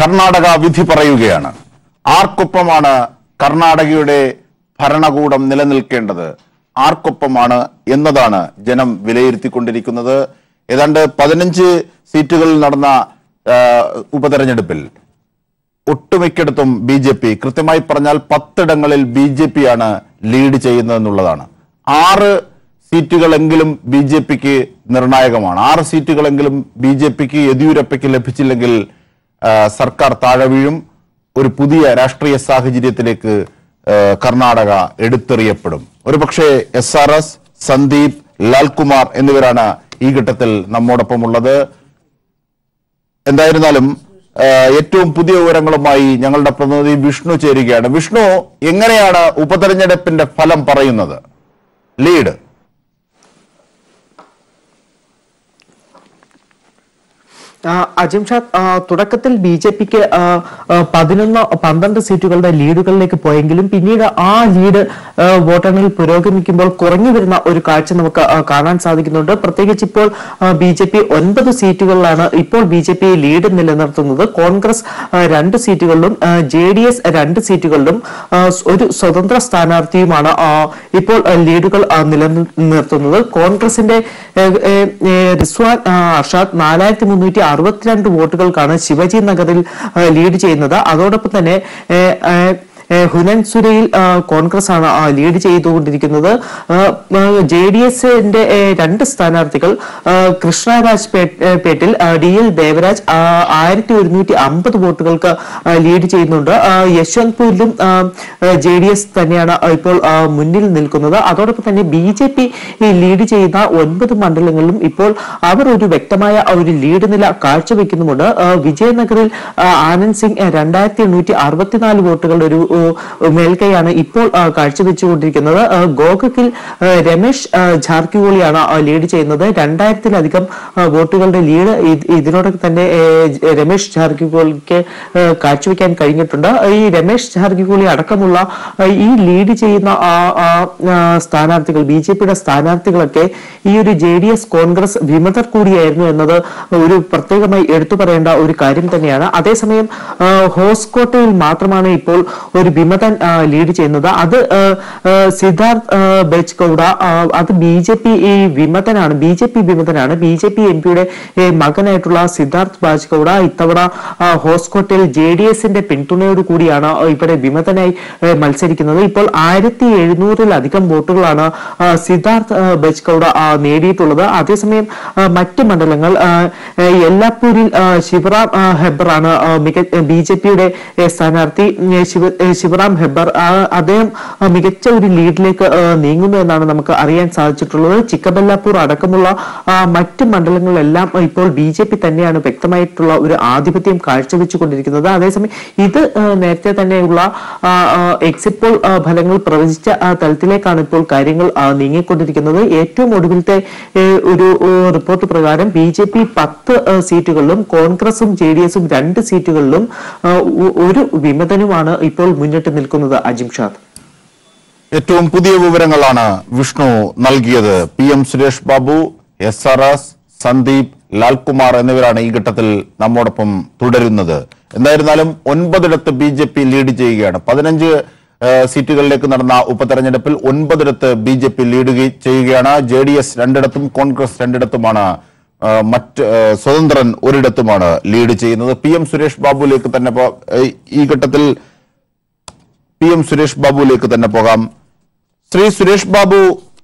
കർണാടക വിധി പറയുകയാണ് ആർക്കൊപ്പമാണ് കർണാടകയുടെ ഭരണകൂടം നിലനിൽക്കേണ്ടത് ആർക്കൊപ്പമാണ് എന്നതാണ് ജനം വിലയിരുത്തിക്കൊണ്ടിരിക്കുന്നത് ഏതാണ്ട് പതിനഞ്ച് സീറ്റുകളിൽ നടന്ന ആ, ഉപതെരഞ്ഞെടുപ്പിൽ ഒട്ടുമിക്കയിടത്തും ബി ജെ പി കൃത്യമായി പറഞ്ഞാൽ പത്തിടങ്ങളിൽ ബി ജെ പി ആണ് ലീഡ് ചെയ്യുന്നതെന്നുള്ളതാണ് ആറ് സീറ്റുകളെങ്കിലും ബി ജെ പിക്ക് നിർണായകമാണ് ആറ് സീറ്റുകളെങ്കിലും ബി ജെ പിക്ക് യെദ്യൂരപ്പയ്ക്ക് ലഭിച്ചില്ലെങ്കിൽ ആ, സർക്കാർ താഴെ വീഴും ഒരു പുതിയ രാഷ്ട്രീയ സാഹചര്യത്തിലേക്ക് ആ, കർണാടക എടുത്തെറിയപ്പെടും ഒരുപക്ഷെ S R S Sandeep Lalkumar എന്നിവരാണ് ഈ ഘട്ടത്തിൽ നമ്മോടൊപ്പം ഉള്ളത് എന്തായിരുന്നാലും ആ, ഏറ്റവും പുതിയ വിവരങ്ങളുമായി ഞങ്ങളുടെ പ്രതിനിധി വിഷ്ണു ചേരുകയാണ് വിഷ്ണു എങ്ങനെയാണ് ഉപതെരഞ്ഞെടുപ്പിന്റെ ഫലം പറയുന്നത് ലീഡ് ആ, അജിംഷാദ് ആ, തുടക്കത്തിൽ ബി ജെ പിക്ക് പതിനൊന്ന് പന്ത്രണ്ട് സീറ്റുകളുടെ ലീഡുകളിലേക്ക് പോയെങ്കിലും പിന്നീട് ആ ലീഡ് ആ, വോട്ടെണ്ണൽ പുരോഗമിക്കുമ്പോൾ കുറഞ്ഞു വരുന്ന ഒരു കാഴ്ച നമുക്ക് ആ, കാണാൻ സാധിക്കുന്നുണ്ട് പ്രത്യേകിച്ച് ഇപ്പോൾ ബി ജെ പി ഒൻപത് സീറ്റുകളിലാണ് ഇപ്പോൾ ബി ജെ പി ലീഡ് നിലനിർത്തുന്നത് കോൺഗ്രസ് ആ, രണ്ട് സീറ്റുകളിലും ജെ ഡി എസ് രണ്ട് സീറ്റുകളിലും ആ, ഒരു സ്വതന്ത്ര സ്ഥാനാർത്ഥിയുമാണ് ആ, ഇപ്പോൾ ആ, ലീഡുകൾ ആ, നിലനിർത്തുന്നത് കോൺഗ്രസിന്റെ ഏ, ഏ, ഏ, റിസ്വാൻ ആ, അർഷാദ് നാലായിരത്തി മുന്നൂറ്റി അറുപത്തിരണ്ട് വോട്ടുകൾക്കാണ് ശിവജി നഗറിൽ ആ, ലീഡ് ചെയ്യുന്നത് അതോടൊപ്പം തന്നെ ഏ, ഏ, ഏ, ഹുനൻസുരയിൽ ആ, കോൺഗ്രസ് ആണ് ആ, ലീഡ് ചെയ്തുകൊണ്ടിരിക്കുന്നത് ജെ ഡി എസിന്റെ രണ്ട് സ്ഥാനാർത്ഥികൾ ആ, കൃഷ്ണരാജ് പേ- ഏ, പേട്ടിൽ ആ, ഡി എൽ ദേവരാജ് ആയിരത്തി ഒരുന്നൂറ്റി അമ്പത് വോട്ടുകൾക്ക് ആ, ലീഡ് ചെയ്യുന്നുണ്ട് ആ, യശ്വന്ത്പൂരിലും ജെ ഡി എസ് തന്നെയാണ് ഇപ്പോൾ ആ, മുന്നിൽ നിൽക്കുന്നത് അതോടൊപ്പം തന്നെ ബി ജെ പി ലീഡ് ചെയ്യുന്ന ഒൻപത് മണ്ഡലങ്ങളിലും ഇപ്പോൾ അവർ ഒരു വ്യക്തമായ ഒരു ലീഡ് നില കാഴ്ചവെക്കുന്നുമുണ്ട് ആ, വിജയനഗറിൽ ആ, ആനന്ദ് സിംഗ് രണ്ടായിരത്തി എണ്ണൂറ്റി അറുപത്തിനാല് വോട്ടുകളുടെ ഒരു ഓ, മേൽക്കൈയാണ് ഇപ്പോൾ ആ, കാഴ്ചവെച്ചുകൊണ്ടിരിക്കുന്നത് ആ, ഗോകക്കിൽ ആ, രമേശ് ആ, ജാർക്കിഹോളിയാണ് ആ, ലീഡ് ചെയ്യുന്നത് രണ്ടായിരത്തിലധികം ആ, വോട്ടുകളുടെ ലീഡ് ഇത് ഇതിനോടൊക്കെ തന്നെ ഏ, ജ- രമേശ് ജാർക്കിഹോളിക്ക് ആ, കാഴ്ചവെക്കാൻ കഴിഞ്ഞിട്ടുണ്ട് ഈ രമേശ് ജാർക്കിഹോളി അടക്കമുള്ള ആ, ഈ ലീഡ് ചെയ്യുന്ന ആ, ആ, ആ, സ്ഥാനാർത്ഥികൾ ബി ജെ പിയുടെ സ്ഥാനാർത്ഥികളൊക്കെ ഈ ഒരു ജെ ഡി എസ് കോൺഗ്രസ് വിമതർ കൂടിയായിരുന്നു എന്നത് ഒരു പ്രത്യേകമായി എടുത്തു പറയേണ്ട ഒരു കാര്യം തന്നെയാണ് അതേസമയം ആ, ഹോസ്കോട്ടയിൽ മാത്രമാണ് ഇപ്പോൾ ഒരു വിമതൻ ആ, ലീഡ് ചെയ്യുന്നത് അത് ആ, ആ, സിദ്ധാർത്ഥ് ആ, ബെജ് ഗൌഡ ആ, അത് ബി ജെ പി ഈ വിമതനാണ് ബി ജെ പി വിമതനാണ് ബി ജെ പി എം പിയുടെ മകനായിട്ടുള്ള സിദ്ധാർത്ഥ് ബാജ് ഗൌഡ ഇത്തവണ ആ, ഹോസ്കോട്ടയിൽ ജെ ഡി എസിന്റെ പിന്തുണയോട് കൂടിയാണ് ഇവിടെ വിമതനായി ഏ, മത്സരിക്കുന്നത് ഇപ്പോൾ ആയിരത്തി എഴുന്നൂറിലധികം വോട്ടുകളാണ് ആ, സിദ്ധാർത്ഥ് ആ, ബെജ് ഗൌഡ ആ, നേടിയിട്ടുള്ളത് അതേസമയം ആ, മറ്റ് മണ്ഡലങ്ങൾ ആ, ഏ, യെല്ലാപ്പൂരിൽ ആ, ശിവറാം ആ, ഹെബ്ബറാണ് ബി ജെ പിയുടെ സ്ഥാനാർത്ഥി ഉം, ശിവ ഏ, ശിവറാം ഹെബ്ബർ ആ, അദ്ദേഹം ആ, മികച്ച ഒരു ലീഡിലേക്ക് ആ, നീങ്ങുന്നു എന്നാണ് നമുക്ക് അറിയാൻ സാധിച്ചിട്ടുള്ളത് ചിക്കബെല്ലാപ്പൂർ അടക്കമുള്ള ആ, മറ്റ് മണ്ഡലങ്ങളിലെല്ലാം ഇപ്പോൾ ബി ജെ പി തന്നെയാണ് വ്യക്തമായിട്ടുള്ള ഒരു ആധിപത്യം കാഴ്ചവെച്ചുകൊണ്ടിരിക്കുന്നത് അതേസമയം ഇത് ആ, നേരത്തെ തന്നെയുള്ള ആ, ആ, എക്സിറ്റ് പോൾ ആ, ഫലങ്ങൾ പ്രവചിച്ച ആ, തലത്തിലേക്കാണ് ഇപ്പോൾ കാര്യങ്ങൾ ആ, നീങ്ങിക്കൊണ്ടിരിക്കുന്നത് ഏറ്റവും ഒടുവിലത്തെ ഏ, ഒരു ഏ, റിപ്പോർട്ട് പ്രകാരം ബി ജെ പി പത്ത് ആ, സീറ്റുകളിലും കോൺഗ്രസും ജെ ഡി എസും രണ്ട് സീറ്റുകളിലും ആ, ഒ- ഒരു വിമതനുമാണ് ഇപ്പോൾ മുന്നിട്ട് നിൽക്കുന്നത് അജിംഷാദ് ഏറ്റവും പുതിയ വിവരങ്ങളാണ് വിഷ്ണു നൽകിയത് P M Suresh Babu S R S Sandeep Lalkumar എന്നിവരാണ് ഈ ഘട്ടത്തിൽ നമ്മോടൊപ്പം തുടരുന്നത് എന്തായിരുന്നാലും ഒൻപതിടത്ത് ബി ജെ പി ലീഡ് ചെയ്യുകയാണ് പതിനഞ്ച് ഏഹ്, സീറ്റുകളിലേക്ക് നടന്ന ഉപതെരഞ്ഞെടുപ്പിൽ ഒൻപതിടത്ത് ബി ജെ പി ലീഡ് ഗെ- ചെയ്യുകയാണ് ജെ ഡി എസ് രണ്ടിടത്തും കോൺഗ്രസ് രണ്ടിടത്തുമാണ് ഏഹ്, മറ്റ് ഏഹ്, സ്വതന്ത്രൻ ഒരിടത്തുമാണ് ലീഡ് ചെയ്യുന്നത് പി എം സുരേഷ് ബാബുവിലേക്ക് തന്നെ പോ- ഏഹ്, ഈ ഘട്ടത്തിൽ പി എം സുരേഷ് ബാബുവിലേക്ക് തന്നെ പോകാം ശ്രീ സുരേഷ് ബാബു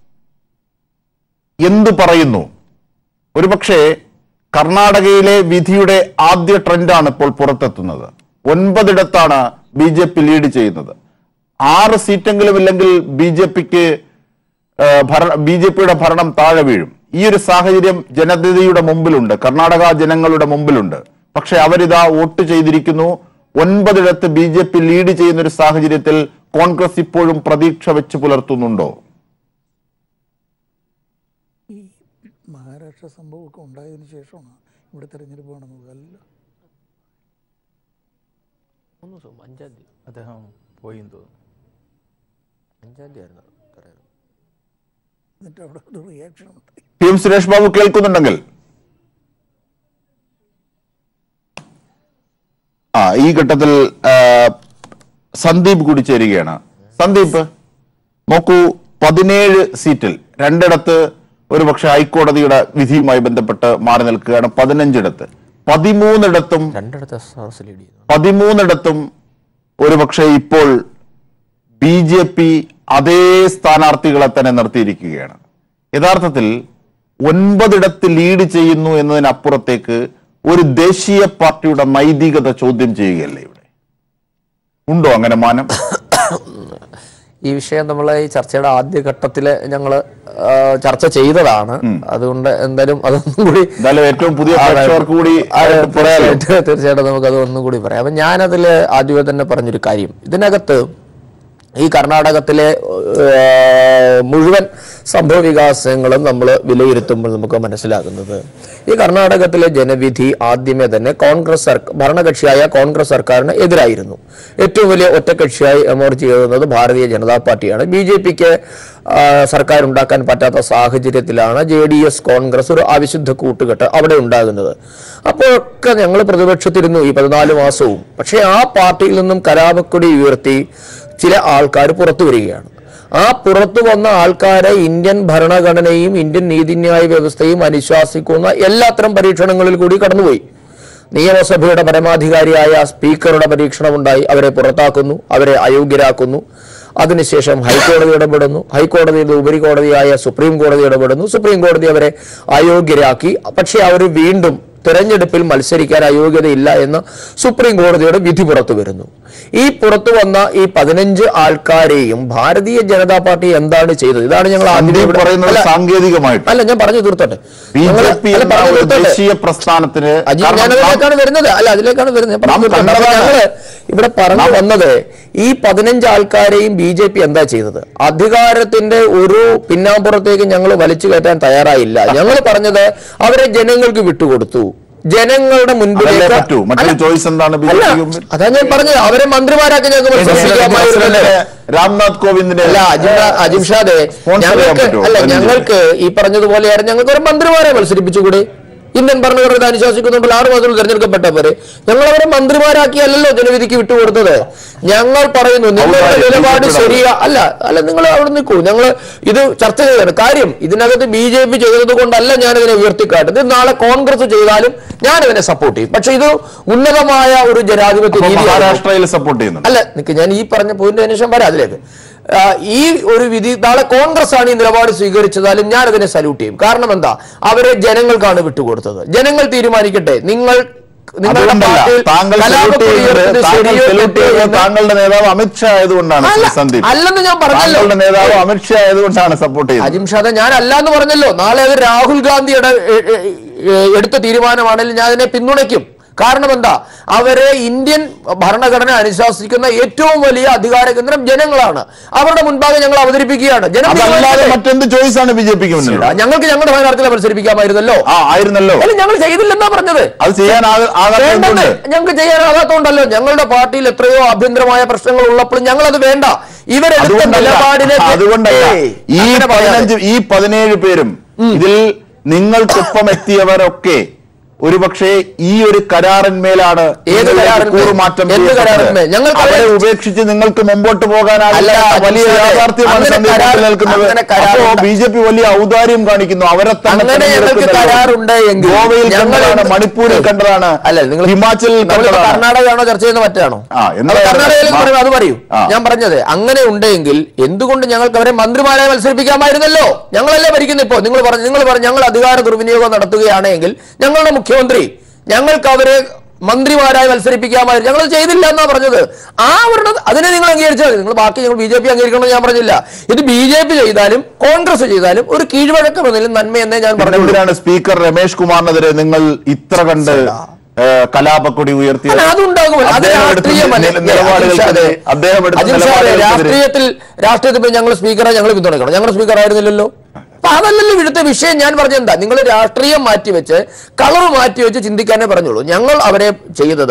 എന്തു പറയുന്നു ഒരുപക്ഷെ കർണാടകയിലെ വിധിയുടെ ആദ്യ ട്രെൻഡാണ് ഇപ്പോൾ പുറത്തെത്തുന്നത് ഒൻപതിടത്താണ് ബി ജെ പി ലീഡ് ചെയ്യുന്നത് ആറ് സീറ്റെങ്കിലും ഇല്ലെങ്കിൽ ബി ജെ പിക്ക് ബി ജെ പിയുടെ ഭരണം താഴെ വീഴും ഈ ഒരു സാഹചര്യം ജനതയുടെ മുമ്പിലുണ്ട് കർണാടക ജനങ്ങളുടെ മുമ്പിലുണ്ട് പക്ഷെ അവരിതാ വോട്ട് ചെയ്തിരിക്കുന്നു ഒൻപതിടത്ത് ബി ജെ പി ലീഡ് ചെയ്യുന്ന ഒരു സാഹചര്യത്തിൽ കോൺഗ്രസ് ഇപ്പോഴും പ്രതീക്ഷ വെച്ച് പുലർത്തുന്നുണ്ടോ ഈ മഹാരാഷ്ട്ര സംഭവമൊക്കെ ഉണ്ടായതിനു ശേഷമാണ് ഇവിടെ തെരഞ്ഞെടുപ്പ് നടന്നത് അല്ല മൂന്ന് ദിവസം അഞ്ചാം തീയതി അദ്ദേഹം പോയി എന്ന് തോന്നുന്നു അഞ്ചാം തീയതി ആയിരുന്നു പറയാറ് എന്നിട്ട് അവിടെ ഒരു റിയാക്ഷൻ ഉണ്ടായി പി എം സുരേഷ് ബാബു കേൾക്കുന്നുണ്ടെങ്കിൽ ആ ഈ ഘട്ടത്തിൽ ആ, സന്ദീപ് കൂടി ചേരുകയാണ് സന്ദീപ് നോക്കൂ പതിനേഴ് സീറ്റിൽ രണ്ടിടത്ത് ഒരുപക്ഷെ ഹൈക്കോടതിയുടെ വിധിയുമായി ബന്ധപ്പെട്ട് മാറി നിൽക്കുകയാണ് പതിനഞ്ചിടത്ത് പതിമൂന്നിടത്തും രണ്ടിടത്ത് എസ് ആർ എസ് ലീഡ് ചെയ്യുന്നു പതിമൂന്നിടത്തും ഒരുപക്ഷെ ഇപ്പോൾ ബി ജെ പി അതേ സ്ഥാനാർത്ഥികളെ തന്നെ നിർത്തിയിരിക്കുകയാണ് യഥാർത്ഥത്തിൽ ഒൻപതിടത്ത് ലീഡ് ചെയ്യുന്നു എന്നതിനപ്പുറത്തേക്ക് ഒരു ദേശീയ പാർട്ടിയുടെ നൈതികത ചോദ്യം ചെയ്യുകയല്ലേ ഇവിടെ ഉണ്ടോ അങ്ങനെ മാനം ഈ വിഷയം നമ്മൾ ഈ ചർച്ചയുടെ ആദ്യ ഘട്ടത്തിൽ ഞങ്ങൾ ചർച്ച ചെയ്തതാണ് അതുകൊണ്ട് എന്തായാലും അതൊന്നും കൂടി എന്തായാലും ഏറ്റവും പുതിയ ആ, പ്രേക്ഷകർക്ക് കൂടി ആ, ആയിട്ട് പറയാലോ തീർച്ചയായിട്ടും തീർച്ചയായിട്ടും നമുക്ക് അത് ഒന്നും കൂടി പറയാം അപ്പൊ ഞാനതിൽ ആദ്യമേ തന്നെ പറഞ്ഞൊരു കാര്യം ഇതിനകത്ത് ഈ കർണാടകത്തിലെ ഏഹ്, മുഴുവൻ സംഭവ വികാസങ്ങളും നമ്മൾ വിലയിരുത്തുമ്പോൾ നമുക്ക് മനസ്സിലാകുന്നത് ഈ കർണാടകത്തിലെ ജനവിധി ആദ്യമേ തന്നെ കോൺഗ്രസ് സർക്കാർ ഭരണകക്ഷിയായ കോൺഗ്രസ് സർക്കാരിന് എതിരായിരുന്നു ഏറ്റവും വലിയ ഒറ്റക്കക്ഷിയായി എമർജ് ചെയ്യുന്നത് ഭാരതീയ ജനതാ പാർട്ടിയാണ് ബി ജെ പിക്ക് സർക്കാർ ഉണ്ടാക്കാൻ പറ്റാത്ത സാഹചര്യത്തിലാണ് ജെ ഡി എസ് കോൺഗ്രസ് ഒരു അവിശുദ്ധ കൂട്ടുകെട്ട് അവിടെ ഉണ്ടാകുന്നത് അപ്പോഴൊക്കെ ഞങ്ങൾ പ്രതിപക്ഷത്തിരുന്നു ഈ പതിനാല് മാസവും പക്ഷേ ആ പാർട്ടിയിൽ നിന്നും കലാപക്കൊടി ഉയർത്തി ചില ആൾക്കാർ പുറത്തു വരികയാണ് ആ പുറത്തു വന്ന ആൾക്കാരെ ഇന്ത്യൻ ഭരണഘടനയും ഇന്ത്യൻ നീതിന്യായ വ്യവസ്ഥയും അനുശാസിക്കുന്ന എല്ലാത്തരം പരീക്ഷണങ്ങളിൽ കൂടി കടന്നുപോയി നിയമസഭയുടെ പരമാധികാരിയായ സ്പീക്കറുടെ പരീക്ഷണമുണ്ടായി അവരെ പുറത്താക്കുന്നു അവരെ അയോഗ്യരാക്കുന്നു അതിനുശേഷം ഹൈക്കോടതി ഇടപെടുന്നു ഹൈക്കോടതിയുടെ ഉപരികോടതിയായ സുപ്രീം കോടതി ഇടപെടുന്നു സുപ്രീം കോടതി അവരെ അയോഗ്യരാക്കി പക്ഷേ അവർ വീണ്ടും തെരഞ്ഞെടുപ്പിൽ മത്സരിക്കാൻ അയോഗ്യതയില്ല എന്ന് സുപ്രീം കോടതിയുടെ വിധി പുറത്തു വരുന്നു ഈ പുറത്തു വന്ന ഈ പതിനഞ്ച് ആൾക്കാരെയും ഭാരതീയ ജനതാ പാർട്ടി എന്താണ് ചെയ്തത് ഇതാണ് ഞങ്ങൾ ആദ്യമേ സന്ദീപ് ഇവിടെ- പറയുന്നത് അല്ല, സാങ്കേതികമായിട്ട് അല്ല ഞാൻ പറഞ്ഞു തീർത്തോട്ടെ ബി ഞങ്ങള്- ജെ പി അല്ല, എന്ന പറഞ്ഞു ഒരു തീർത്തോട്ടെ. ദേശീയ പ്രസ്ഥാനത്തിന് അജി കാരണം നാം- ഞാനതിലേക്കാണ് വരുന്നത് അല്ല അതിലേക്കാണ് വരുന്നത് ഞാൻ പറഞ്ഞു നാം തീർത്തോട്ടെ. അപ്പൊ കണ്ടതാണ്. ഞങ്ങള് ഇവിടെ പറഞ്ഞു വന്നത് ഈ പതിനഞ്ച് ആൾക്കാരെയും ബി ജെ പി എന്താ ചെയ്തത് അധികാരത്തിന്റെ ഒരു പിന്നാമ്പുറത്തേക്ക് ഞങ്ങൾ വലിച്ചു കയറ്റാൻ തയ്യാറായില്ല ഞങ്ങൾ പറഞ്ഞത് അവരെ ജനങ്ങൾക്ക് വിട്ടുകൊടുത്തു ജനങ്ങളുടെ അതല്ലേ പറ്റൂ. മുൻപിലേക്ക് മറ്റൊരു അല്ല, choice എന്താണ് ബി ജെ അല്ല, പിക്ക് മുമ്പിൽ? അതാ ഞാൻ പറഞ്ഞത് അവരെ മന്ത്രിമാരാക്കി ഞങ്ങൾക്ക് മത്സരിപ്പിക്കാമായിരുന്നല്ലോ രാംനാഥ് കോവിന്ദിന്റെ അല്ല അജിം അജിംഷാദെ Sponsor ചെയ്യാൻ ഞങ്ങൾക്ക് പറ്റുമോ? അല്ല പതിനഞ്ച് ഞങ്ങൾക്ക് ഈ പറഞ്ഞതുപോലെയായിരുന്നു ഞങ്ങൾക്ക് ഒരു മന്ത്രിമാരെ മത്സരിപ്പിച്ചുകൂടെ ഇന്ത്യൻ ഭരണഘടന അനുശാസിക്കുന്നുണ്ടല്ലോ ആറ് മാസത്തിൽ തെരഞ്ഞെടുക്കപ്പെട്ടവരെ ഞങ്ങൾ അവരെ മന്ത്രിമാരാക്കിയല്ലോ ജനവിധിക്ക് വിട്ടുകൊടുത്തത് ഞങ്ങൾ പറയുന്നു നിങ്ങളുടെ ഔദാര്യം, നിലപാട് ബി ജെ പിയുടെ ശരിയാ അല്ല അല്ല നിങ്ങൾ അവിടെ നിൽക്കൂ ഞങ്ങൾ ഇത് ചർച്ച ചെയ്താണ് കാര്യം ഇതിനകത്ത് ബി ജെ പി ചെയ്തത് കൊണ്ടല്ല ഞാനിതിനെ ഉയർത്തിക്കാട്ടുന്നത് ഇത് നാളെ കോൺഗ്രസ് ചെയ്താലും ഞാനിതിനെ സപ്പോർട്ട് ചെയ്യും പക്ഷെ ഇത് ഉന്നതമായ ഒരു ജനാധിപത്യ അപ്പൊ രീതിയാണ് മഹാരാഷ്ട്രയിൽ സപ്പോർട്ട് ചെയ്യുന്നുണ്ട് അല്ല നിക്ക് ഞാൻ ഈ പറഞ്ഞ പോയിന്റ് അന്വേഷണം വരാം അതിലേക്ക് ആ, ഈ ഒരു വിധി നാളെ കോൺഗ്രസ് ആണ് ഈ നിലപാട് സ്വീകരിച്ചതാലും ഞാൻ അതിനെ സല്യൂട്ട് ചെയ്യും കാരണം എന്താ അവരെ ജനങ്ങൾക്കാണ് വിട്ടുകൊടുത്തത് ജനങ്ങൾ തീരുമാനിക്കട്ടെ നിങ്ങൾ നിങ്ങളുടെ അതുകൊണ്ടല്ല പാർട്ടിയിൽ താങ്കൾ salute കലാപക്കൊടി ചെയ്യുന്നത് ഉയർത്തുന്നത് താങ്കൾ ശരിയോ salute തെറ്റോ ചെയ്യുന്നത് എന്ന് താങ്കളുടെ നേതാവ് അമിത്ഷാ ആയതുകൊണ്ടാണ് അല്ല, ശ്രീ സന്ദീപ് അല്ലെന്ന് ഞാൻ പറഞ്ഞല്ലോ താങ്കളുടെ നേതാവ് അമിത്ഷാ ആയതുകൊണ്ടാണ് സപ്പോർട്ട് ചെയ്യുന്നത് അജിംഷാദ ഞാൻ അല്ല എന്ന് പറഞ്ഞല്ലോ നാളെ അത് രാഹുൽ ഗാന്ധിയുടെ എ, എ, എ, എടുത്ത തീരുമാനമാണെങ്കിൽ ഞാൻ അതിനെ പിന്തുണയ്ക്കും കാരണം എന്താ അവരെ ഇന്ത്യൻ ഭരണഘടന അനുശാസിക്കുന്ന ഏറ്റവും വലിയ അധികാര കേന്ദ്രം ജനങ്ങളാണ് അവരുടെ മുൻപാകെ ഞങ്ങൾ അവതരിപ്പിക്കുകയാണ് ജനം അതല്ലാതെ തീരുമാനിക്കട്ടെ. മറ്റെന്ത് ചോയ്സ് ആണ് ബി ജെ പിക്ക് മുന്നിൽ ഞങ്ങൾക്ക് ഞങ്ങളുടെ സ്ഥാനാർത്ഥികളെ മത്സരിപ്പിക്കാമായിരുന്നല്ലോ ആ ആയിരുന്നല്ലോ അല്ല ഞങ്ങൾ ചെയ്തില്ലെന്നാ പറഞ്ഞത് അത് ചെയ്യാൻ ആക- ആകാത്ത വേണ്ടെന്ന് എന്തുകൊണ്ട്? ഞങ്ങൾക്ക് ചെയ്യാനാകാത്തോണ്ടല്ലോ ഞങ്ങളുടെ പാർട്ടിയിൽ എത്രയോ ആഭ്യന്തരമായ പ്രശ്നങ്ങൾ ഉള്ളപ്പോൾ ഞങ്ങൾ അത് വേണ്ട ഇവരെടുത്ത അതുകൊണ്ടല്ല നിലപാടിനെ അതുകൊണ്ടല്ല ഏയ്, ഈ അങ്ങനെ പറയാതെ. പതിനഞ്ച് ഈ പതിനേഴ് പേരും ഇതിൽ നിങ്ങൾക്കൊപ്പം എത്തിയവരൊക്കെ ഒരുപക്ഷെ ഈ ഒരു കരാറിന്മേലാണ് ഏത് നിങ്ങളിലേക്ക് കരാറിന്മേൽ? കൂറുമാറ്റം എന്ത് ചെയ്യപ്പെട്ടത്. കരാറിന്മേൽ? ഞങ്ങൾക്ക് അവരെ അവരെ- ഉപേക്ഷിച്ച് നിങ്ങൾക്ക് മുമ്പോട്ട് പോകാനാകില്ല അല്ല, എന്ന വലിയ അജിത് യാഥാർത്ഥ്യമാണ് അങ്ങനെ സന്ദീപ് കരാർ- നിൽക്കുന്നത് അങ്ങനെ കരാർ അപ്പോ ഉണ്ട്. ബി ജെ പി വലിയ ഔദാര്യം കാണിക്കുന്നു അവരെ തന്നെ അങ്ങനെ ഞങ്ങൾക്ക് തെരഞ്ഞെടുക്കുന്നല്ലോ. കരാറുണ്ട് എങ്കിൽ ഗോവയിൽ ഞങ്ങൾ കണ്ടതാണ് എന്ത്- മണിപ്പൂരിൽ കണ്ടതാണ് അല്ല നിങ്ങൾ ഹിമാചലിൽ നമ്മളിപ്പോ കണ്ടതാണ് കർണാടകയാണോ ചർച്ച ചെയ്യുന്ന മറ്റാണോ ആ, എന്താ അത് കർണാടകയിൽ ആ. പറയൂ അത് പറയൂ ആ. ഞാൻ പറഞ്ഞത് അങ്ങനെ ഉണ്ടെങ്കിൽ എന്തുകൊണ്ട് ഞങ്ങൾക്ക് അവരെ മന്ത്രിമാരായി മത്സരിപ്പിക്കാമായിരുന്നല്ലോ ഞങ്ങളല്ലേ ഭരിക്കുന്നത് ഇപ്പോ നിങ്ങൾ പറഞ്ഞു നിങ്ങൾ പറഞ്ഞു ഞങ്ങൾ അധികാര ദുർവിനിയോഗം നടത്തുകയാണെങ്കിൽ ഞങ്ങളുടെ മുഖ്യമന്ത്രി ഞങ്ങൾക്ക് അവരെ മന്ത്രിമാരായി മത്സരിപ്പിക്കാമായിരുന്നു ഞങ്ങൾ ചെയ്തില്ല എന്നാ പറഞ്ഞത് ആ അവരുടെ അതിനെ നിങ്ങൾ അംഗീകരിച്ചാൽ മതി. നിങ്ങൾ ബാക്കി ഞങ്ങൾ ബി ജെ പി അംഗീകരിക്കണമെന്ന് ഞാൻ പറഞ്ഞില്ല ഇത് ബി ജെ പി ചെയ്താലും കോൺഗ്രസ് ചെയ്താലും ഒരു കീഴ്വഴക്കം എന്നതിലും നന്മയെന്നേ ഞാൻ പറഞ്ഞു എന്തിനാണ് സ്പീക്കർ രമേഷ് കുമാറിനെതിരെ നിങ്ങൾ ഇത്ര കണ്ട് ഏഹ്, കലാപക്കൊടി ഉയർത്തിയത് അല്ല, അതുണ്ടാകുമല്ലോ അത് അദ്ദേഹം എടുത്ത രാഷ്ട്രീയമല്ല. നില- നിലപാടുകൾക്കെതിരെ അദ്ദേഹം എടുത്ത അജിത് ഷാദെ, നിലപാടുകൾക്കെതിരെ രാഷ്ട്രീയത്തിൽ രാഷ്ട്രീയത്തിൽ ഇപ്പൊ ഞങ്ങൾ സ്പീക്കറെ ഞങ്ങൾ പിന്തുണയ്ക്കണം ഞങ്ങൾ സ്പീക്കർ ആയിരുന്നില്ലല്ലോ അപ്പൊ അതല്ലല്ലോ ഇവിടുത്തെ വിഷയം ഞാൻ പറഞ്ഞെന്താ നിങ്ങൾ രാഷ്ട്രീയം മാറ്റിവെച്ച് കളർ മാറ്റിവെച്ച് ചിന്തിക്കാനേ പറഞ്ഞോളൂ ഞങ്ങൾ അവരെ ചെയ്തത്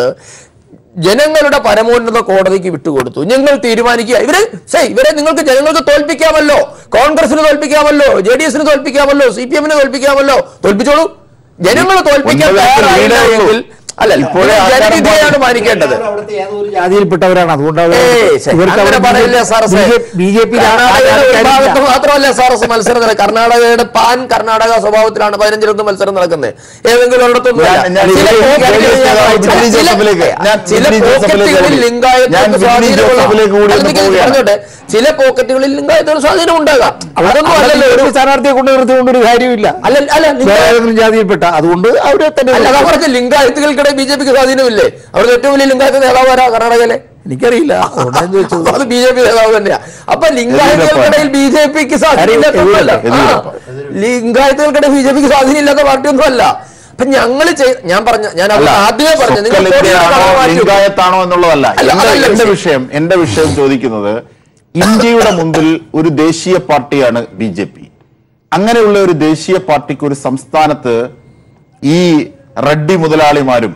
ജനങ്ങളുടെ പരമോന്നത കോടതിക്ക് വിട്ടുകൊടുത്തു ഞങ്ങൾ തീരുമാനിക്കുക ഇവരെ സേ ഇവരെ നിങ്ങൾക്ക് ജനങ്ങൾക്ക് തോൽപ്പിക്കാമല്ലോ കോൺഗ്രസിന് തോൽപ്പിക്കാമല്ലോ ജെ ഡി എസിന് തോൽപ്പിക്കാമല്ലോ സി പി എമ്മിന് തോൽപ്പിക്കാമല്ലോ തോൽപ്പിച്ചോളൂ ജനങ്ങൾ തോൽപ്പിക്കാൻ ഒൻപത് ലക്ഷം തയ്യാറായില്ല ലീഡേ ഉള്ളൂ. എങ്കിൽ അല്ല ഇപ്പോഴേ ആചാരം ജനവിധിയാണ് മാനിക്കേണ്ടത് അവിടുത്തെ ഏതോ ഒരു ജാതിയിൽപ്പെട്ടവരാണ് അതുകൊണ്ട് അവർ- ഏയ് ശരി. ഇവർക്ക് അങ്ങനെ അവിടെ പറയില്ല സാർ ബി ജെ പി കർണാടകയുടെ ഒരു ഭാഗത്ത് മാത്രമല്ല സാർ മത്സരം നടക്കുന്നത് കർണാടകയുടെ പാൻ കർണാടക സ്വഭാവത്തിലാണ് പതിനഞ്ചിലൊന്നും മത്സരം നടക്കുന്നത് ഏതെങ്കിലും ഒരിടത്തൊന്നും ഞാൻ- അല്ല. ഞാൻ ചില ബിജെപി പോക്കറ്റുകളിൽ നേതാവ് ചില- ബിജലി ചില- ജോസഫിലേക്ക് ഞാൻ ചില ബിജലി ജോസഫിലേക്ക് പോക്കറ്റുകളിൽ കൂടി- ലിംഗായത്തുകൾക്ക് ഞാൻ ബിജലി സ്വാധീനമുള്ള- ജോസഫിലേക്ക് കൂടി അല്ല, ഒന്ന് എനിക്ക് പോവുകയാണ്. പറഞ്ഞോട്ടെ ചില പോക്കറ്റുകളിൽ ലിംഗായത്തുകൾ സ്വാധീനം ഉണ്ടാകാം അതൊന്നും അല്ലല്ലോ ഒരു സ്ഥാനാർത്ഥിയെ കൊണ്ട് നിർത്തിക്കൊണ്ട് ഒരു കാര്യമില്ല അല്ല അല്ല വേറെ ലിംഗായ- ഏതെങ്കിലും ജാതിയിൽപ്പെട്ട അതുകൊണ്ട് അവരെ തന്നെ അല്ല അതാ പറഞ്ഞ ലിംഗായത്തുകൾക്കിടെ ബി ജെ പിക്ക് സ്വാധീനമില്ലേ അവിടുത്തെ ഏറ്റവും വലിയ ലിംഗായത്ത് നേതാവ് ആരാ കർണാടകയിലെ എനിക്കറിയില്ല അതുകൊണ്ടാണ് ചോദിച്ചത് അത് ബി ജെ പി നേതാവ് തന്നെയാ അപ്പൊ ലിംഗായത്തുകൾക്കിടയിൽ ബി ജെ പിക്ക് സ്വാധീനമില്ലാത്തല്ല യെദ്യൂരപ്പ. ലിംഗായത്തുകൾക്കിടയിൽ ബി ജെ പിക്ക് സ്വാധീനമില്ലാത്ത പാർട്ടിയൊന്നും അല്ല അപ്പൊ ഞങ്ങള് ചെയ്- ഞാൻ പറഞ്ഞ ഞാൻ അല്ല, അവിടെ ആദ്യമേ പറഞ്ഞു നിങ്ങൾ സ്വക്കലിംഗയാണോ, കോടിയുടെ കടം മാറ്റി വെക്കും. ലിംഗായത്താണോ എന്നുള്ളതല്ല അല്ല, എന്റെ- അതല്ല എന്റെ വിഷയം. വിഷയം എന്റെ വിഷയം ചോദിക്കുന്നത് ഇന്ത്യയുടെ മുമ്പിൽ ഒരു ദേശീയ പാർട്ടിയാണ് ബി ജെ പി അങ്ങനെയുള്ള ഒരു ദേശീയ പാർട്ടിക്ക് ഒരു സംസ്ഥാനത്ത് ഈ റെഡ്ഡി മുതലാളിമാരും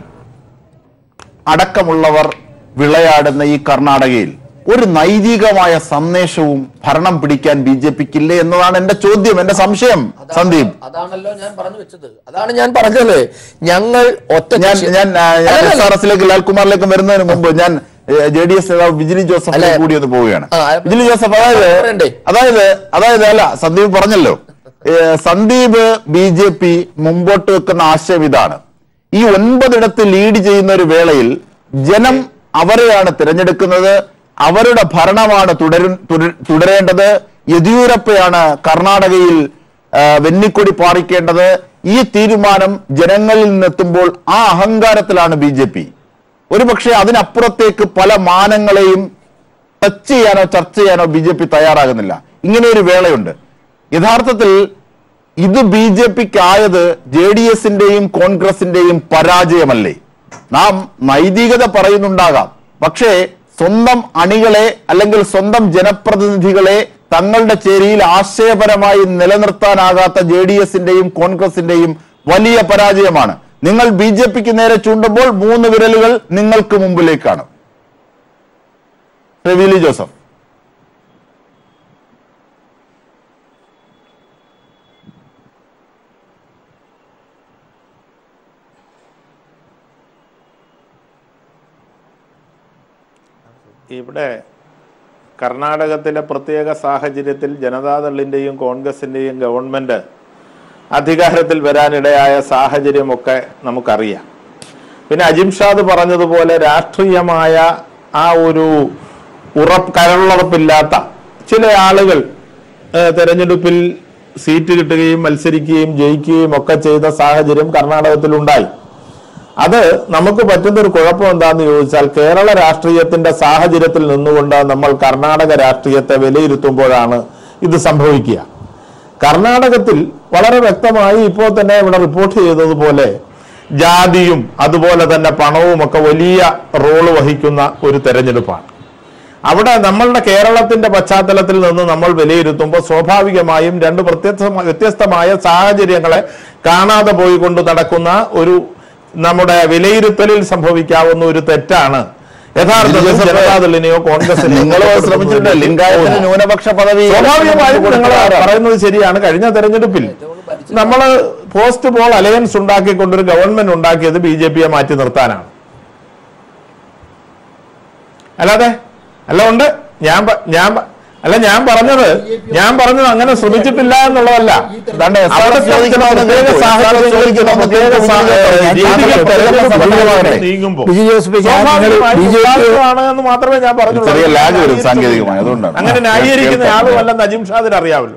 അടക്കമുള്ളവർ വിളയാടുന്ന ഈ കർണാടകയിൽ ഒരു നൈതികമായ സന്ദേശവും ഭരണം പിടിക്കാൻ ബി ജെ പിക്കില്ലേ എന്നതാണ് എന്റെ ചോദ്യം എന്റെ സംശയം സന്ദീപ് അതാണല്ലോ ഞാൻ പറഞ്ഞു വെച്ചത് അതാണ് ഞാൻ പറഞ്ഞത് ഞങ്ങൾ ഒറ്റ ഞാൻ കക്ഷി- ഞാൻ ആ, ഞാൻ അല്ല, എസ് ആർ എസിലേക്ക് ലാൽകുമാറിലേക്ക് വരുന്നതിന് മുമ്പ് ഞാൻ ജെ ഡി എസ് നേതാവ് ബിജിലി ജോസഫ് അല്ല. കൂടി ഒന്ന് പോവുകയാണ് ആ, ആ, ബിജിലി ജോസഫ് അതായത് പറയണ്ടേ? അതായത് അതായത് അല്ല സന്ദീപ് പറഞ്ഞല്ലോ ഏ, സന്ദീപ് ബി ജെ പി മുമ്പോട്ട് വെക്കുന്ന ആശയം ഇതാണ് ഈ ഒൻപതിടത്ത് ലീഡ് ചെയ്യുന്ന ഒരു വേളയിൽ ജനം അവരെയാണ് തിരഞ്ഞെടുക്കുന്നത് അവരുടെ ഭരണമാണ് തുടരും തുടര- തുടരേണ്ടത് യെദ്യൂരപ്പയാണ് കർണാടകയിൽ ആ, വെന്നിക്കൊടി പാറിക്കേണ്ടത് ഈ തീരുമാനം ജനങ്ങളിൽ നിന്നെത്തുമ്പോൾ ആ അഹങ്കാരത്തിലാണ് ബി ജെ പി ഒരുപക്ഷെ അതിനപ്പുറത്തേക്ക് പല മാനങ്ങളെയും ടച്ച് ചെയ്യാനോ ചർച്ച ചെയ്യാനോ ബി ജെ പി തയ്യാറാകുന്നില്ല ഇങ്ങനെ ഒരു വേളയുണ്ട് യഥാർത്ഥത്തിൽ ഇത് ബി ജെ പിക്ക് ആയത് ജെ ഡി എസിന്റെയും കോൺഗ്രസിന്റെയും പരാജയമല്ലേ നാം നൈതികത പറയുന്നുണ്ടാകാം പക്ഷേ സ്വന്തം അണികളെ അല്ലെങ്കിൽ സ്വന്തം ജനപ്രതിനിധികളെ തങ്ങളുടെ ചേരിയിൽ ആശയപരമായി നിലനിർത്താനാകാത്ത ജെ ഡി എസിന്റെയും കോൺഗ്രസിന്റെയും വലിയ പരാജയമാണ് നിങ്ങൾ ബി ജെ പിക്ക് നേരെ ചൂണ്ടുമ്പോൾ മൂന്ന് വിരലുകൾ നിങ്ങൾക്ക് മുമ്പിലേക്കാണ് റെവിലി ജോസഫ് ഇവിടെ കർണാടകത്തിലെ പ്രത്യേക സാഹചര്യത്തിൽ ജനതാദളിൻ്റെയും കോൺഗ്രസിൻ്റെയും ഗവൺമെൻറ് അധികാരത്തിൽ വരാനിടയായ സാഹചര്യമൊക്കെ നമുക്കറിയാം പിന്നെ അജിംഷാദ് പറഞ്ഞതുപോലെ രാഷ്ട്രീയമായ ആ ഒരു ഉറപ്പ് കരളുറപ്പില്ലാത്ത ചില ആളുകൾ ഏഹ്, തെരഞ്ഞെടുപ്പിൽ സീറ്റ് കിട്ടുകയും മത്സരിക്കുകയും ജയിക്കുകയും ഒക്കെ ചെയ്ത സാഹചര്യം കർണാടകത്തിൽ ഉണ്ടായി അത് നമുക്ക് പറ്റുന്ന ഒരു കുഴപ്പം എന്താന്ന് ചോദിച്ചാൽ കേരള രാഷ്ട്രീയത്തിന്റെ സാഹചര്യത്തിൽ നിന്നുകൊണ്ട് നമ്മൾ കർണാടക രാഷ്ട്രീയത്തെ വിലയിരുത്തുമ്പോഴാണ് ഇത് സംഭവിക്കുക കർണാടകത്തിൽ വളരെ വ്യക്തമായി ഇപ്പോൾ തന്നെ ഇവിടെ റിപ്പോർട്ട് ചെയ്തതുപോലെ ജാതിയും അതുപോലെ തന്നെ പണവും ഒക്കെ വലിയ റോള് വഹിക്കുന്ന ഒരു തെരഞ്ഞെടുപ്പാണ് അവിടെ നമ്മളുടെ കേരളത്തിന്റെ പശ്ചാത്തലത്തിൽ നിന്ന് നമ്മൾ വിലയിരുത്തുമ്പോൾ സ്വാഭാവികമായും രണ്ട് വ്യത്യസ്ത വ്യത്യസ്തമായ സാഹചര്യങ്ങളെ കാണാതെ പോയിക്കൊണ്ട് നടക്കുന്ന ഒരു നമ്മുടെ വിലയിരുത്തലിൽ സംഭവിക്കാവുന്ന ഒരു തെറ്റാണ് യഥാർത്ഥത്തിൽ ജനതാദളിനെയോ കോൺഗ്രസിനെയോ നിങ്ങൾ ശ്രമിച്ചിട്ടുണ്ട് ലിംഗായത്തിന് ന്യൂനപക്ഷ പദവി സ്വാഭാവികമായും നിങ്ങൾ കൊടുത്തത് പറയുന്നത് ശരിയാണ് കഴിഞ്ഞ തെരഞ്ഞെടുപ്പിൽ നമ്മൾ പോസ്റ്റ് പോൾ അലയൻസ് ഉണ്ടാക്കിക്കൊണ്ടൊരു ഗവൺമെന്റ് ഉണ്ടാക്കിയത് ബി ജെ പിയെ മാറ്റി നിർത്താനാണ് അല്ലാതെ അല്ല ഉണ്ട് ഞാൻ പ- ഞാൻ പ- അല്ല ഞാൻ പറഞ്ഞത് ഞാൻ പറഞ്ഞത് അങ്ങനെ ശ്രമിച്ചിട്ടില്ല എന്നുള്ളതല്ല ദാണ്ടെ എസ് ആർ എസ് അവിടുത്തെ ചോദിക്കുന്നവനെ പ്രത്യേക കേൾക്കൂ. എസ് ആർ എസ് സാഹചര്യങ്ങളിൽ ചോദിക്കുന്ന പ്രത്യേക സാ- ഞാൻ രീതികൾ താങ്കളുടെ തെരഞ്ഞെടുപ്പ് സമയമാകട്ടെ. നീങ്ങുമ്പോൾ ബിജു ജോസഫ് ഞാൻ നിങ്ങൾ സ്വാഭാവികമായും ബി ജെ പി ഉദാഹരണമാണ് എന്ന് മാത്രമേ ഞാൻ പറഞ്ഞുള്ളൂ ചെറിയ ലാഗ് വരും സാങ്കേതികമായി അതുകൊണ്ടാണ് അങ്ങനെ ആ, ന്യായീകരിക്കുന്ന കേൾക്കാം. ആളുമല്ലെന്ന് അജിം ഷാദിന് അറിയാമല്ലോ